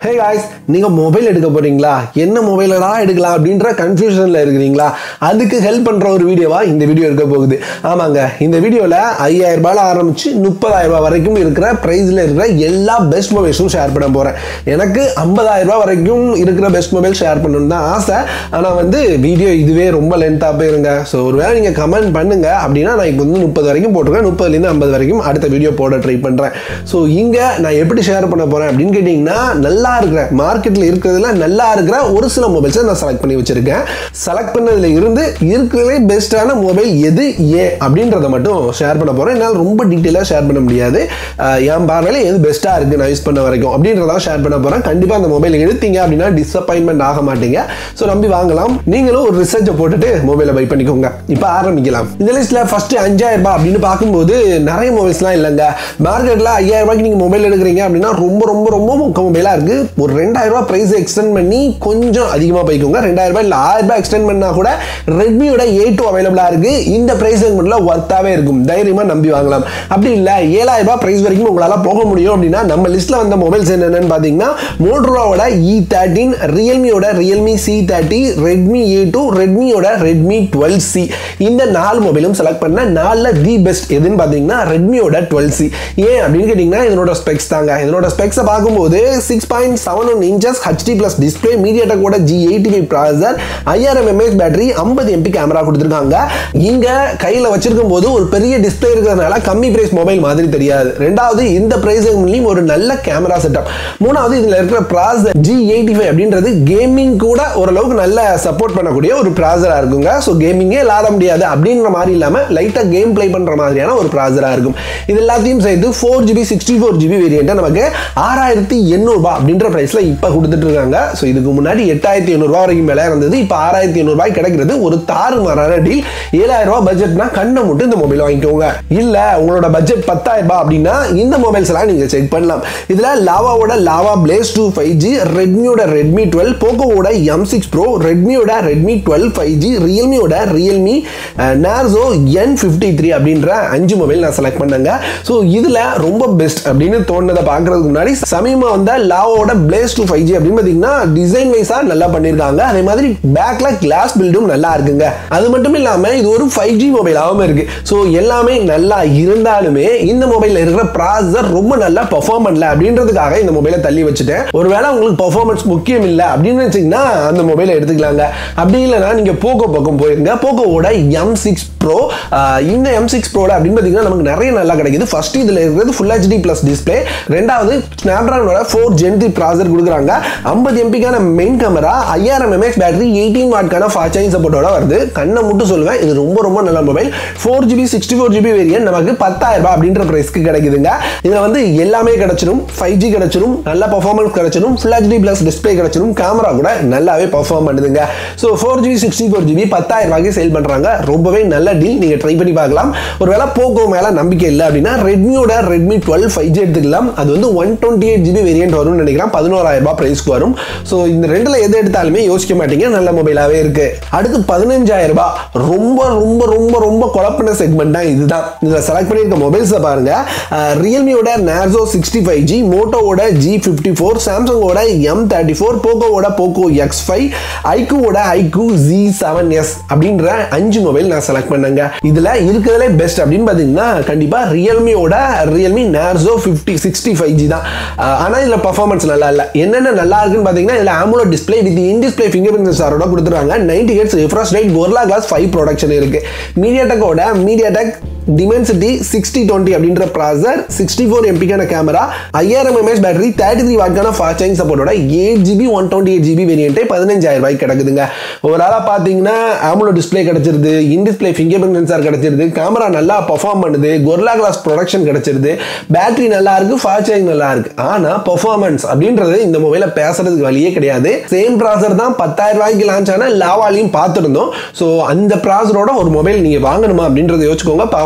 hey guys நீங்கள் mobile எடுக்க போறீங்களா என்ன மொபைலடா எடுக்கலாம் அப்படின்ற கன்ஃபியூஷனில் இருக்கிறீங்களா அதுக்கு ஹெல்ப் பண்ணுற ஒரு வீடியோவா இந்த வீடியோ இருக்க போகுது ஆமாங்க இந்த வீடியோவில் ஐயாயிரம் ரூபாயில் ஆரம்பிச்சு முப்பதாயிரம் ரூபாய் வரைக்கும் இருக்கிற ப்ரைஸில் இருக்கிற எல்லா பெஸ்ட் மொபைல்ஸும் ஷேர் பண்ண போகிறேன் எனக்கு ஐம்பதாயிரம் ரூபாய் வரைக்கும் இருக்கிற பெஸ்ட் மொபைல் ஷேர் பண்ணணும்னு தான் ஆசை ஆனால் வந்து வீடியோ இதுவே ரொம்ப லென்த்தாக போயிருங்க ஸோ ஒருவேளை நீங்கள் கமெண்ட் பண்ணுங்க அப்படின்னா நான் இப்போ வந்து முப்பது வரைக்கும் போட்டிருக்கேன் முப்பதுலேருந்து ஐம்பது வரைக்கும் அடுத்த வீடியோ போட ட்ரை பண்ணுறேன் ஸோ இங்கே நான் எப்படி ஷேர் பண்ண போகிறேன் அப்படின்னு கேட்டிங்கன்னா நல்லா இருக்கிற மார்க்கெட்டில் இருக்கிறதுல நல்லா இருக்கிற ஒரு சில மொபைல்ஸை நான் செலக்ட் பண்ணி வச்சிருக்கேன் செலக்ட் பண்ணதுல இருந்து இருக்கிறதுலே பெஸ்ட்டான மொபைல் எது ஏன் அப்படின்றத மட்டும் ஷேர் பண்ண போகிறேன் என்னால் ரொம்ப டீட்டெயிலாக ஷேர் பண்ண முடியாது அஹ் என் பார்வையில் எது பெஸ்ட்டாக இருக்குது நான் யூஸ் பண்ண வரைக்கும் அப்படின்றத ஷேர் பண்ண போகிறேன் கண்டிப்பாக அந்த மொபைல் எடுத்தீங்க அப்படின்னா டிசப்பாயின்மெண்ட் ஆக மாட்டீங்க ஸோ நம்பி வாங்கலாம் நீங்களும் ஒரு ரிசர்ச்சை போட்டுட்டு மொபைலை பை பண்ணிக்கோங்க இப்போ ஆரம்பிக்கலாம் இந்த லிஸ்ட்டில் ஃபஸ்ட்டு அஞ்சாயிரம் ரூபாய் அப்படின்னு பார்க்கும்போது நிறைய மொபைல்ஸ்லாம் இல்லைங்க மார்க்கெட்டில் ஐயாயிரம் ரூபாய்க்கு நீங்கள் மொபைல் எடுக்கிறீங்க அப்படின்னா ரொம்ப ரொம்ப ரொம்ப மொக்க மொபைலாக இருக்குது ஒரு ரெண்டாயிரம் ரூபாய் ப்ரைஸ் எக்ஸ்டெண்ட் பண்ணி கொஞ்சம் அதிகமாக போய்க்கோங்க ரெண்டாயிரம் ரூபாய் இல்லை ஆயிரம் ரூபாய் எக்ஸ்டெண்ட் பண்ணா கூட ரெட்மியோட ஏ டூ அவைலபிளாக இருக்குது இந்த ப்ரைஸ் செக்மெண்ட்டில் ஒர்த்தாகவே இருக்கும் தைரியமாக நம்பி வாங்கலாம் அப்படி இல்லை ஏழாயிரம் ரூபாய் ப்ரைஸ் வரைக்கும் உங்களால் போக முடியும் அப்படின்னா நம்ம லிஸ்ட்டில் வந்த மொபைல்ஸ் என்னென்னு பார்த்தீங்கன்னா மோட்ரோவோட இ தேர்ட்டின் ரியல்மியோட Realme C thirty Redmi A two ரெட்மியோட ரெட்மி டுவெல் சி இந்த நாலு மொபைலும் செலக்ட் பண்ண நாலில் தி பெஸ்ட் எதுன்னு பார்த்தீங்கன்னா ரெட்மியோட டுவெல் சி ஏன் அப்படின்னு கேட்டிங்கன்னா இதனோட ஸ்பெக்ஸ் தாங்க இதனோட ஸ்பெக்ஸை பார்க்கும்போது six point seven one inches HD plus display மீடியாடெக்கோட ஜி எயிட்டி ஃபைவ் ப்ராசர் ஐயாயிரம் எம்ஏஹெச் பேட்டரி ஐம்பது எம்பி கேமரா கொடுத்துருக்காங்க இங்க கையில் வச்சிருக்கும் போது ஒரு பெரிய டிஸ்பிளே இருக்கிறதுனால கம்மி பிரைஸ் மொபைல் மாதிரி தெரியாது ரெண்டாவது இந்த பிரைஸ் ஒரு நல்ல கேமரா செட்டப் மூணாவது இதுல இருக்கிற ப்ராசர் ஜி எயிட்டி ஃபைவ் அப்படின்றது கேமிங் கூட ஓரளவுக்கு நல்ல சப்போர்ட் பண்ணக்கூடிய ஒரு ப்ராசரா இருக்குங்க ஸோ கேமிங்கே விளாட முடியாது அப்படின்ற மாதிரி இல்லாம லைட்டா கேம் ப்ளே பண்ற மாதிரியான ஒரு ப்ராசரா இருக்கும் இது எல்லாத்தையும் சேர்த்து four GB sixty four GB வேரியண்ட்டை நமக்கு ஆறாயிரத்தி எண்ணூறுபா அப்படின்ற ப்ரைஸ்ல இப்போ கொடுத்துட்டு இருக்காங்க ஸோ இதுக்கு முன்னாடி எட்டாயிரத்தி எண்ணூறுபா வரைக்கும் விலை இருந்தது இப்போ ஆறாயிரத்தி எண்ணூறுபாய் கிடைக்கிறது ஒரு தாறு மாறான டீல் ஏழாயிரம் ரூபாய் பட்ஜெட்னா கண்ணை மட்டும் இந்த மொபைல் வாங்கிக்கோங்க இல்ல உங்களோட பட்ஜெட் பத்தாயிரம் ரூபாய் அப்படின்னா இந்த மொபைல்ஸ் எல்லாம் நீங்க செக் பண்ணலாம் இதுல லாவாவோட Lava Blaze two five G ரெட்மியோட ரெட்மி டுவெல் போக்கோவோட எம் சிக்ஸ் ப்ரோ ரெட்மியோட ரெட்மி டுவெல் ஃபைவ் ஜி ரியல்மியோட Realme Narzo N fifty three அப்படின்ற அஞ்சு மொபைல் நான் செலக்ட் பண்ணேங்க ஸோ இதுல ரொம்ப பெஸ்ட் அப்படின்னு தோணுனதை பார்க்கறதுக்கு முன்னாடி சமீபமா வந்த லாவோட பிளேஸ் டூ ஃபைவ் ஜி அப்படின்னு பார்த்தீங்கன்னா டிசைன் வைஸா நல்லா பண்ணியிருக்காங்க அதே மாதிரி பேக்ல கிளாஸ் பில்டும் நல்லா இருக்குங்க அது மட்டும் இல்லாம இது ஒரு ஃபைவ் ஜி மொபைலாகவும் இருக்கு ஸோ எல்லாமே நல்லா இருந்தாலுமே இந்த மொபைல்ல இருக்கிற ப்ராசஸர் ரொம்ப நல்லா பெர்ஃபார்ம் பண்ணல அப்படின்றதுக்காக இந்த மொபைலை தள்ளி வச்சுட்டேன் ஒருவேளை உங்களுக்கு பெர்ஃபார்மன்ஸ் முக்கியம் இல்லை அப்படின்னு நினைச்சீங்கன்னா அந்த மொபைலை எடுத்துக்கலாங்க அப்படி இல்லைன்னா நீங்க போக்கோ பக்கம் போயிருங்க போக்கோவோட எம் சிக்ஸ் ப்ரோ இந்த எம் சிக்ஸ் ப்ரோட அப்படின்னு பார்த்தீங்கன்னா நமக்கு நிறைய நல்லா கிடைக்குது ஃபர்ஸ்ட் இதில் இருக்கிறது ஃபுல் ஹெச்டி ப்ளஸ் டிஸ்பிளே ரெண்டாவது ஸ்னாப்ட்ராகனோட ஃபோர் ஜென் த்ரீ ப்ராசர் கொடுக்குறாங்க ஐம்பது எம்பிக்கான மெயின் கேமரா ஐயாயிரம் எம்ஏஹெச் பேட்டரி எயிட்டீன் வாட்கான ஃபாஸ்ட் சார்ஜிங் சப்போர்ட்டோட வருது கண்ணை மட்டும் சொல்லுவேன் இது ரொம்ப ரொம்ப நல்ல mobile four GB sixty four GB variant நமக்கு பத்தாயிரம் ரூபாய் அப்படின்ற பிரைஸ்க்கு கிடைக்குதுங்க இதில் வந்து எல்லாமே கிடைச்சிடும் ஃபைவ் ஜி கிடைச்சிடும் நல்ல பர்ஃபார்மன்ஸ் கிடைச்சிடும் ஃபுல் ஹெச்டி ப்ளஸ் டிஸ்பிளே கிடைச்சிடும் கேமரா கூட நல்லாவே பர்ஃபார்ம் பண்ணுதுங்க so four GB sixty four GB பத்தாயிரம் ரூபாய்க்கு சேல் பண்ணுறாங்க ரொம்பவே நல்ல டீல் நீங்கள் ட்ரை பண்ணி பார்க்கலாம் ஒருவேளை போக்கோ மேலே நம்பிக்கை இல்லை அப்படின்னா ரெட்மியோட ரெட்மி டுவெல் ஃபைவ் ஜி எடுத்துக்கலாம் அது வந்து one twenty eight GB variant வரும்னு நினைக்கிறேன் பதினோராயிரம் ரூபாய் ப்ரைஸ்க்கு வரும் ஸோ இந்த ரெண்டில் எது எடுத்தாலுமே யோசிக்க மாட்டீங்க நல்ல மொபைலாகவே இருக்கு அடுத்து பதினஞ்சாயிரம் ரூபாய் ரொம்ப ரொம்ப ரொம்ப ரொம்ப குழப்பின செக்மெண்ட் தான் இதுதான் இதில் செலக்ட் பண்ணியிருக்க மொபைல்ஸை பாருங்க ரியல்மியோட நேர்சோ சிக்ஸ்டி ஃபைவ் ஜி மோட்டோவோட ஜி ஃபிஃப்டி ஃபோர் சாம்சங்கோட எம் தேர்ட்டி ஃபோர் போக்கோவோட போக்கோ எக்ஸ் ஃபைவ் ஐக்கூவோட ஐக்கூ ஜி செவன் எஸ் அப்படின்ற அஞ்சு மொபைல் நான் செலக்ட் பண்ணேங்க இதில் இருக்கிறதுலே பெஸ்ட் அப்படின்னு பார்த்தீங்கன்னா கண்டிப்பாக ரியல்மியோட Realme Narzo fifty sixty five G தான் ஆனால் இதில் பர்ஃபார்மன்ஸ் நல்லா இல்லை என்னென்ன நல்லா இருக்குன்னு பார்த்தீங்கன்னா இதில் AMOLED display with in display fingerprint சென்சாரோட கொடுத்துருக்காங்க ninety hertz refresh rate Gorilla glass five protection இருக்கு மீடியாடெக்கோட மீடியாடெக் டிமென்சிட்டி சிக்ஸ்டி டுவெண்ட்டி அப்படின்ற ப்ராசர் சிக்ஸ்டி ஃபோர் எம்பிக்கான கேமரா ஐயாயிரம் எம்ஏஹெச் பேட்டரி தேர்ட்டி த்ரீ வாட்கான ஃபாஸ்ட் சார்ஜிங் சப்போர்ட்டோட eight GB one twenty eight GB வேரியன்ட்டே பதினஞ்சாயிரம் ரூபாய்க்கு கிடக்குதுங்க ஓவராலாக பார்த்தீங்கன்னா ஆமுலோ டிஸ்பிளே கிடச்சிருது in display fingerprint sensor கிடச்சிருது கேமரா நல்லா பர்ஃபார்ம் பண்ணுது கொர்லா கிளாஸ் ப்ரொடக்ஷன் கிடச்சிருது பேட்டரி நல்லா இருக்கு ஃபாஸ்ட் சார்ஜிங் நல்லா இருக்கு ஆனால் பர்ஃபார்மன்ஸ் அப்படின்றது இந்த மொபைலை பேசுறதுக்கு வழியே கிடையாது சேம் ப்ராசர் தான் பத்தாயிரம் ரூபாய்க்கு லான்ச் ஆன லாவாலையும் பார்த்துருந்தோம் ஸோ அந்த ப்ராசரோட ஒரு மொபைல் நீங்கள் வாங்கணுமா அப்படின்றத யோசிச்சுக்கோங்க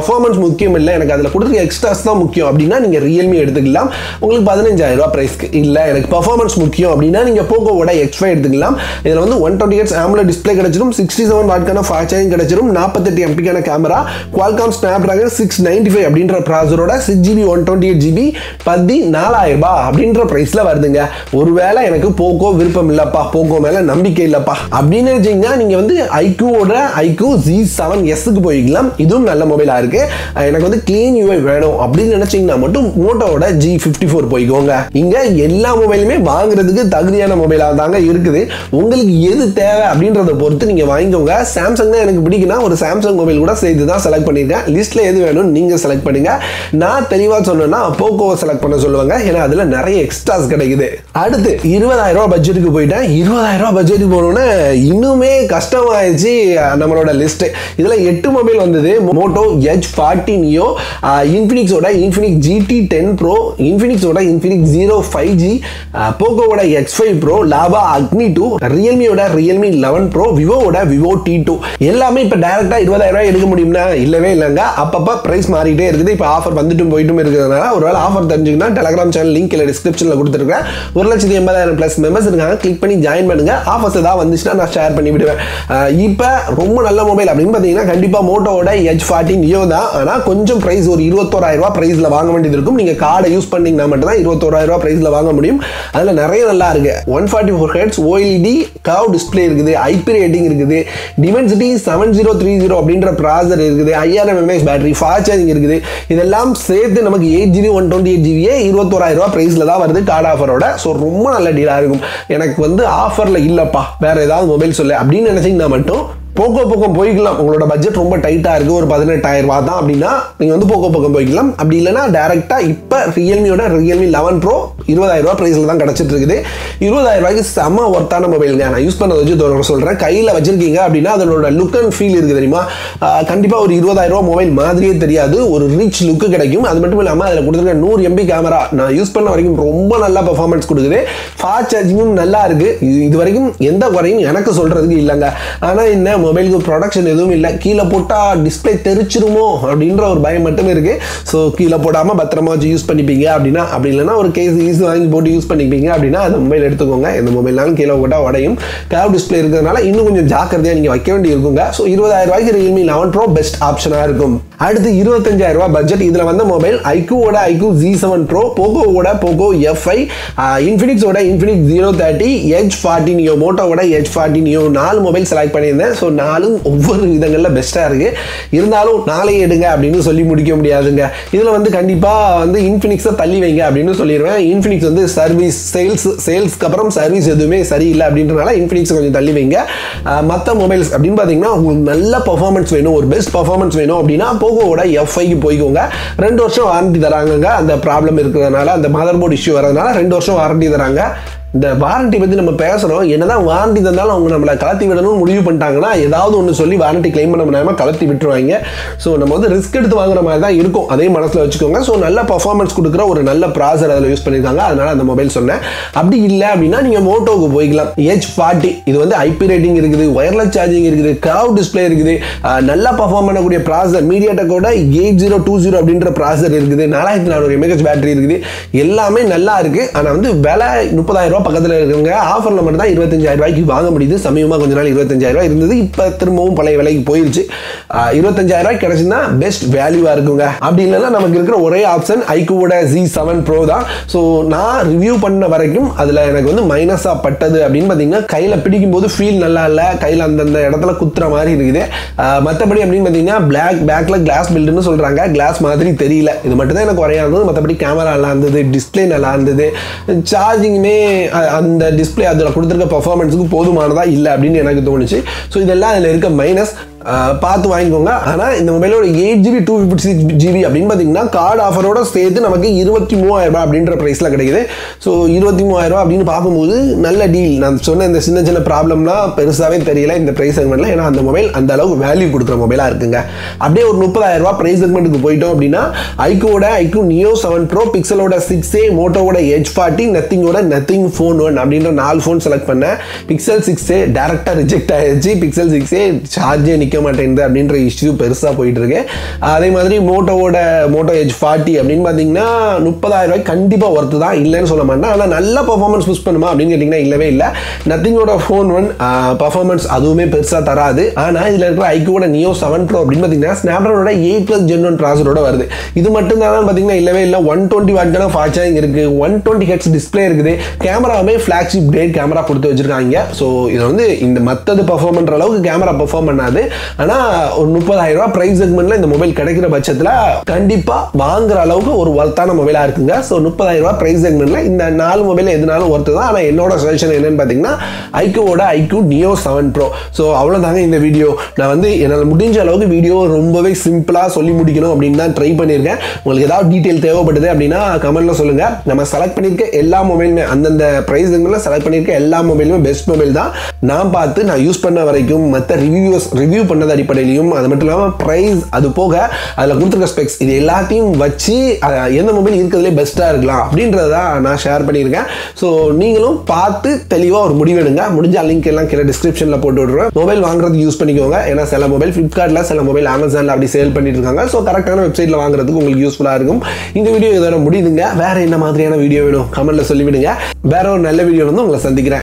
பர்ஃபார்மன்ஸ் முக்கியம் இல்லை எனக்கு அதில் கொடுத்துருக்க எக்ஸ்ட்ராஸ் தான் முக்கியம் அப்படின்னா நீங்கள் ரியல்மி எடுத்துக்கலாம் உங்களுக்கு பதினஞ்சாயிரம் ரூபாய் ப்ரைஸ்க்கு இல்லை எனக்கு பர்ஃபார்மன்ஸ் முக்கியம் அப்படின்னா நீங்கள் போக்கோவோட எக்ஸ் ஃபைவ் எடுத்துக்கலாம் இதில் வந்து ஒன் டுவெண்ட்டி எட்ஸ் ஆம்ல டிஸ்பிளே கிடைச்சிரும் சிக்ஸ்டி செவன் வாட்கான ஃபாஸ்ட் சார்ஜிங் கிடைச்சிரும் நாற்பத்தெட்டு எம்பிக்கான camera Qualcomm Snapdragon six ninety five அப்படின்ற ப்ராசரோட six GB one twenty eight GB பதினாலாயிரம் ரூபாய் அப்படின்ற ப்ரைஸில் வருதுங்க ஒருவேளை எனக்கு போக்கோ விருப்பம் இல்லைப்பா போக்கோ மேலே நம்பிக்கை இல்லைப்பா அப்படின்னு நினைச்சீங்கன்னா நீங்கள் வந்து ஐக்யூவோட ஐக்யூ ஜி செவன் எஸ்க்கு போய்க்கலாம் இதுவும் நல்ல மொபைலாக இருக்கு அஹ் எனக்கு வந்து கிளீன் யூஐ வேணும் அப்படின்னு நினைச்சீங்கன்னா மட்டும் மோட்டோவோட ஜி ஃபிஃப்டி ஃபோர் போய்க்கோங்க இங்கே எல்லா மொபைலுமே வாங்குறதுக்கு தகுதியான மொபைலாக தாங்க இருக்குது உங்களுக்கு எது தேவை அப்படின்றத பொறுத்து நீங்கள் வாங்கிக்கோங்க சாம்சங் தான் எனக்கு பிடிக்குன்னா ஒரு சாம்சங் மொபைல் கூட சேர்த்து தான் செலக்ட் பண்ணியிருக்கேன் லிஸ்ட்டில் எது வேணும்னு நீங்கள் செலக்ட் பண்ணுங்க நான் தெளிவாக சொன்னேன்னா போக்கோவை செலக்ட் பண்ண சொல்லுவாங்க ஏன்னா அதில் நிறைய எக்ஸ்ட்ராஸ் கிடைக்குது அடுத்து இருபதாயிரம் ரூபாய் பட்ஜெட்டுக்கு போயிட்டேன் இருபதாயிரம் ரூபாய் பட்ஜெட்டுக்கு போனோன்னே இன்னுமே கஷ்டமாயிடுச்சு அஹ், நம்மளோட லிஸ்ட் இதில் எட்டு மொபைல் வந்தது மோட்டோ எச் ஃபார்ட்டி நியோ இன்ஃபினிக்ஸோட இன்ஃபினிக்ஸ் ஜிடி டென் ப்ரோ இன்ஃபினிக்ஸோட இன்ஃபினிக்ஸ் ஜீரோ ஃபைவ் ஜி போக்கோவோட X five pro Lava Agni two ரியல்மியோட ரியல்மி லெவன் ப்ரோ விவோவோட விவோ டி டூ எல்லாமே இப்போ டேரெக்டாக இருபதாயிரம் ரூபாய் எடுக்க முடியும்னா இல்லவே இல்லைங்க அப்பப்போ ப்ரைஸ் மாறிட்டே இருக்குது இப்போ ஆஃபர் வந்துட்டும் போயிட்டும் இருக்கிறதுனால ஒருவேளை ஆஃபர் தெரிஞ்சுக்கன்னா டெலகிராம் சேனல் லிங்க் இல்லை டிஸ்கிரிப்ஷனில் கொடுத்துருக்கேன் ஒரு லட்சத்தி எண்பதாயிரம் ப்ளஸ் மெம்பர்ஸ் இருக்காங்க கிளிக் பண்ணி ஜாயின் பண்ணுங்க ஆஃபர்ஸ் ஏதாவது வந்துச்சுன்னா நான் ஷேர் பண்ணி விடுவேன் அஹ் இப்போ ரொம்ப நல்ல மொபைல் அப்படின்னு பார்த்தீங்கன்னா கண்டிப்பாக மோட்டோவோட எச் ஃபார்ட்டின் நியோ தான் ஆனால் கொஞ்சம் ப்ரைஸ் ஒரு இருபத்தோராயிரம் ரூபாய் ப்ரைஸில் வாங்க வேண்டியது இருக்கும் நீங்கள் கார்டை யூஸ் பண்ணீங்கன்னா மட்டும் தான் இருபத்தோராயிரம் ரூபாய் ப்ரைஸில் வாங்க முடியும் அதில் நிறைய நல்லா இருக்கு one forty four hertz OLED curve display இருக்குது ஐபி ரேட்டிங் இருக்குது Dimensity seven zero three zero அப்படின்ற ப்ராசர் இருக்குது ஐயாயிரம் எம்ஏஎஸ் பேட்டரி ஃபாஸ்ட் சார்ஜிங் இருக்குது இதெல்லாம் சேர்த்து நமக்கு eight GB one twenty eight ஜிபியே இருபத்தோராயிரம் ரூபாய் ப்ரைஸில் தான் வருது கார்டு ஆஃபரோட ஸோ ரொம்ப நல்ல டீலாக இருக்கும் எனக்கு வந்து ஆஃபரில் இல்லைப்பா வேற ஏதாவது மொபைல் சொல்லு அப்படின்னு நினைச்சீங்கன்னா மட்டும் போக்கோ பக்கம் போய்க்கலாம் உங்களோட பட்ஜெட் ரொம்ப டைட்டாக இருக்குது ஒரு பதினெட்டாயிரம் ரூபா தான் அப்படின்னா நீங்கள் வந்து போக்கோ பக்கம் போய்க்கலாம் அப்படி இல்லைன்னா டேரெக்டாக இப்போ ரியல்மியோட ரியல்மி லெவன் ப்ரோ இருபதாயிரம் ரூபா ப்ரைஸில் தான் கிடச்சிட்டு இருக்குது இருபதாயிரம் ரூபாய்க்கு செம்ம ஒர்த்தான மொபைலுங்க நான் யூஸ் பண்ணதை வச்சு தொடர சொல்கிறேன் கையில் வச்சிருக்கீங்க அப்படின்னா அதனோட லுக் அண்ட் ஃபீல் இருக்குது தெரியுமா கண்டிப்பாக ஒரு இருபதாயிரம் ரூபா மொபைல் மாதிரியே தெரியாது ஒரு ரிச் லுக்கு கிடைக்கும் அது மட்டும் இல்லாமல் அதில் கொடுத்துருக்க நூறு எம்பி கேமரா நான் யூஸ் பண்ண வரைக்கும் ரொம்ப நல்லா பெர்ஃபார்மன்ஸ் கொடுக்குது ஃபாஸ்ட் சார்ஜிங்கும் நல்லா இருக்கு இது இது வரைக்கும் எந்த குறையும் எனக்கு சொல்றதுக்கு இல்லைங்க ஆனால் என்ன மொபைலுக்கு ப்ரொடக்ஷன் எதுவும் இல்லை கீழே போட்டால் டிஸ்பிளே தெரிச்சிருமோ அப்படின்ற ஒரு பயம் மட்டும் இருக்கு ஸோ கீழே போடாமல் பத்திரமா வச்சு யூஸ் பண்ணிப்பீங்க அப்படின்னா அப்படி இல்லைன்னா ஒரு கேஸ் ஈஸி வாங்கி போட்டு யூஸ் பண்ணிப்பீங்க அப்படின்னா அந்த மொபைல் எடுத்துக்கோங்க எந்த மொபைல்னாலும் கீழே போட்டால் உடையும் கேவ் டிஸ்பிளே இருக்கிறதுனால இன்னும் கொஞ்சம் ஜாக்கிரதையாக நீங்கள் வைக்க வேண்டி இருக்குங்க ஸோ இருபதாயிரம் ரூபாய்க்கு ரியல்மி லெவன் ப்ரோ பெஸ்ட் ஆப்ஷனாக இருக்கும் அடுத்து இருபத்தஞ்சாயிரம் ரூபாய் பட்ஜெட் இதில் வந்த மொபைல் ஐக்யூவோட ஐக்யூ ஜி செவன் ப்ரோ போகோவோட போகோ எஃப்ஐ இன்ஃபினிக்ஸோட Infinix zero thirty Edge forty Neo மோட்டோவோட எச் ஃபார்ட்டி நியோ நாலு மொபைல் செலக்ட் பண்ணியிருந்தேன் ஸோ நாலும் ஒவ்வொரு விதங்களில் பெஸ்ட்டாக இருக்கு இருந்தாலும் நாளையே எடுங்க அப்படின்னு சொல்லி முடிக்க முடியாதுங்க இதில் வந்து கண்டிப்பாக வந்து இன்ஃபினிக்ஸை தள்ளி வைங்க அப்படின்னு சொல்லிடுவேன் இன்ஃபினிக்ஸ் வந்து சர்வீஸ் சேல்ஸ் சேல்ஸ்க்கு அப்புறம் சர்வீஸ் எதுவுமே சரியில்லை அப்படின்றனால இன்ஃபினிக்ஸ் கொஞ்சம் தள்ளி வைங்க மற்ற மொபைல்ஸ் அப்படின்னு பார்த்தீங்கன்னா உங்களுக்கு நல்ல பர்ஃபார்மன்ஸ் வேணும் ஒரு பெஸ்ட் பர்ஃபார்மன்ஸ் வேணும் அப்படின்னா போகோவோட எஃப்ஐக்கு போய்க்கோங்க ரெண்டு வருஷம் வாரண்டி தராங்கங்க அந்த ப்ராப்ளம் இருக்கிறதுனால அந்த மதர் போர்டு இஷ்யூ வரதுனால ரெண்டு வருஷம் வாரண்டி தராங்க இந்த வாரண்டி பற்றி நம்ம பேசுகிறோம் என்னதான் வாரண்டி தந்தாலும் அவங்க நம்மளை கலத்தி விடணும்னு முடிவு பண்ணிட்டாங்கன்னா ஏதாவது ஒன்று சொல்லி வாரண்டி கிளைம் பண்ண முடியாமல் கலத்தி விட்டுருவாங்க ஸோ நம்ம வந்து ரிஸ்க் எடுத்து வாங்குற மாதிரி தான் இருக்கும் அதே மனசில் வச்சுக்கோங்க ஸோ நல்ல பர்ஃபார்மன்ஸ் கொடுக்குற ஒரு நல்ல ப்ராசர் அதில் யூஸ் பண்ணியிருக்காங்க அதனால அந்த மொபைல் சொன்னேன் அப்படி இல்லை அப்படின்னா நீங்கள் மோட்டோவுக்கு போய்க்கலாம் ஹெச் ஃபார்ட்டி இது வந்து ஐபி ரேட்டிங் இருக்குது ஒயர்லெஸ் சார்ஜிங் இருக்குது கர்வ் டிஸ்பிளே இருக்குது அஹ் நல்லா பர்ஃபார்ம் பண்ணக்கூடிய ப்ராசர் மீடியா டெக்கோட எயிட் ஜீரோ டூ ஜீரோ அப்படின்ற ப்ராசர் இருக்குது நாலாயிரத்தி நானூறு எம்ஏஹெச் பேட்டரி இருக்குது எல்லாமே நல்லா இருக்கு ஆனால் வந்து விலை முப்பதாயிரம் ரூபாய் பக்கத்தில் இருக்குங்க ஆஃபரில் மட்டும் தான் இருபத்தஞ்சாயிரம் ரூபாய்க்கு வாங்க முடியுது சமயமாக கொஞ்ச நாள் இருபத்தஞ்சாயிரம் ரூபாய் இருந்தது இப்போ திரும்பவும் பழைய விலைக்கு போயிருச்சு ஆஹ் இருபத்தஞ்சாயிரம் ரூபாய் கிடைச்சுன்னா பெஸ்ட் வேல்யூவாக இருக்குங்க அப்படி இல்லைன்னா நமக்கு இருக்கிற ஒரே ஆப்ஷன் ஐக்கூவோட ஜி செவன் ப்ரோ தான் ஸோ நான் ரிவ்யூ பண்ண வரைக்கும் அதில் எனக்கு வந்து மைனஸாக பட்டது அப்படின்னு பார்த்தீங்கன்னா கையில் பிடிக்கும் போது ஃபீல் நல்லா இல்லை கையில் அந்தந்த இடத்துல குத்துற மாதிரி இருக்குது ஆஹ் மற்றபடி அப்படின்னு பார்த்தீங்கன்னா பிளாக் பேக்கில் கிளாஸ் பில்டுன்னு சொல்கிறாங்க கிளாஸ் மாதிரி தெரியல இது மட்டும் தான் எனக்கு குறையா இருந்தது மற்றபடி கேமரா நல்லா இருந்தது டிஸ்பிளே நல்லா இருந்தது சார்ஜிங்குமே அந்த டிஸ்பிளே அதில் கொடுத்துருக்க பர்ஃபார்மன்ஸுக்கு போதுமானதா இல்லை அப்படின்னு எனக்கு தோணுச்சு ஸோ இதெல்லாம் அதில் இருக்க மைனஸ் பார்த்து வாங்கிக்கோங்க ஆனால் இந்த மொபைலோட eight GB two fifty six GB அப்படின்னு பார்த்தீங்கன்னா கார்டு ஆஃபரோட சேர்த்து நமக்கு இருபத்தி மூவாயிரம் ரூபாய் அப்படின்ற ப்ரைஸில் கிடைக்குது ஸோ இருபத்தி மூவாயிரம் ரூபாய் அப்படின்னு பார்க்கும்போது நல்ல டீல் நான் சொன்ன இந்த சின்ன சின்ன ப்ராப்ளம்லாம் பெருசாகவே தெரியல இந்த ப்ரைஸ் செக்மெண்ட்டில் ஏன்னா அந்த மொபைல் அந்த அளவுக்கு வேல்யூ கொடுக்குற மொபைலாக இருக்குங்க அப்படியே ஒரு முப்பதாயிரம் ரூபாய் ப்ரைஸ் செக்மெண்ட்டுக்கு போயிட்டோம் அப்படின்னா ஐக்கோட ஐக்யூ நியோ செவன் ப்ரோ பிக்சலோட சிக்ஸ் ஏ மோட்டோவோட எச் ஃபார்ட்டி நத்திங்கோட நத்திங் ஃபோன் ஒன் அப்படின்ற நாலு ஃபோன் செலக்ட் பண்ணேன் பிக்சல் சிக்ஸ் ஏ டேரெக்டாக ரிஜெக்ட் ஆயிடுச்சு பிக்சல் சிக்ஸ் ஏ சார்ஜே நிற்க நிற்க மாட்டேங்குது அப்படின்ற இஷ்யூ பெருசாக போயிட்டு இருக்கு அதே மாதிரி மோட்டோவோட மோட்டோ எஜ் ஃபார்ட்டி அப்படின்னு பார்த்தீங்கன்னா முப்பதாயிரம் ரூபாய் கண்டிப்பாக ஒர்த்து தான் இல்லைன்னு சொல்ல மாட்டேன் ஆனால் நல்ல பர்ஃபார்மன்ஸ் புஷ் பண்ணுமா அப்படின்னு கேட்டிங்கன்னா இல்லவே இல்லை நத்திங்கோட ஃபோன் ஒன் பர்ஃபார்மன்ஸ் அதுவுமே பெருசாக தராது ஆனால் இதில் இருக்கிற ஐக்கோட நியோ செவன் ப்ரோ அப்படின்னு பார்த்தீங்கன்னா ஸ்னாப்ட்ராகனோட எயிட் ப்ளஸ் ஜென் ஒன் ப்ராசரோட வருது இது மட்டும் தான் பார்த்தீங்கன்னா இல்லவே இல்லை ஒன் டுவெண்ட்டி வாட்கான ஃபாஸ்ட் சார்ஜிங் இருக்குது ஒன் டுவெண்ட்டி ஹெட்ஸ் டிஸ்பிளே இருக்குது கேமராவுமே ஃப்ளாக்ஷிப் கிரேட் கேமரா கொடுத்து வச்சிருக்காங்க ஸோ இது வந்து இந்த மற்றது பர்ஃபார்ம் பண்ணுற அளவுக்கு கேமரா பெர்ஃபார்ம் பண்ணாது ஆனால் ஒரு முப்பதாயிரம் ரூபாய் ப்ரைஸ் செக்மெண்ட்ல இந்த மொபைல் கிடைக்கிற பட்சத்தில் கண்டிப்பாக வாங்குற அளவுக்கு ஒரு ஒர்த்தான மொபைலாக இருக்குங்க ஸோ முப்பதாயிரம் ரூபாய் ப்ரைஸ் செக்மெண்ட்ல இந்த நாலு மொபைல் எதுனாலும் ஒர்த்து தான் ஆனால் என்னோட சஜஷன் என்னன்னு பார்த்தீங்கன்னா ஐக்யூவோட iQOO Neo seven pro so அவ்வளோதாங்க இந்த வீடியோ நான் வந்து என்னால் முடிஞ்ச அளவுக்கு வீடியோ ரொம்பவே சிம்பிளாக சொல்லி முடிக்கணும் அப்படின்னு தான் ட்ரை பண்ணியிருக்கேன் உங்களுக்கு ஏதாவது டீட்டெயில் தேவைப்படுது அப்படின்னா கமெண்ட்ல சொல்லுங்க நம்ம செலக்ட் பண்ணியிருக்க எல்லா மொபைலுமே அந்தந்த ப்ரைஸ் செலக்ட் பண்ணியிருக்க எல்லா மொபைலுமே பெஸ்ட் மொபைல் தான் நான் பார்த்து நான் யூஸ் பண்ண வரைக்கும் மற்ற ரிவ்யூஸ் ரிவ்யூ பண்ணது அடிப்படையிலையும் அது மட்டும் இல்லாமல் ப்ரைஸ் அது போக அதில் கொடுத்துருக்க ஸ்பெக்ஸ் இது எல்லாத்தையும் வச்சு அஹ், எந்த மொபைல் இருக்கிறதுலே பெஸ்ட்டாக இருக்கலாம் அப்படின்றத நான் ஷேர் பண்ணியிருக்கேன் ஸோ நீங்களும் பார்த்து தெளிவாக ஒரு முடிவு எடுங்க முடிஞ்ச லிங்க் எல்லாம் கீழே டிஸ்கிரிப்ஷனில் போட்டு விட்ருவேன் மொபைல் வாங்குறது யூஸ் பண்ணிக்கோங்க ஏன்னா சில மொபைல் ஃப்ளிப்கார்ட்டில் சில மொபைல் அமேசானில் அப்படி சேல் பண்ணிட்டு இருக்காங்க ஸோ கரெக்டான வெப்சைட்டில் வாங்குறதுக்கு உங்களுக்கு யூஸ்ஃபுல்லாக இருக்கும் இந்த வீடியோ இதோட முடியுதுங்க வேற என்ன மாதிரியான வீடியோ வேணும் கமெண்ட்ல சொல்லிவிடுங்க வேற ஒரு நல்ல வீடியோ வந்து உங்களை சந்திக்கிறேன்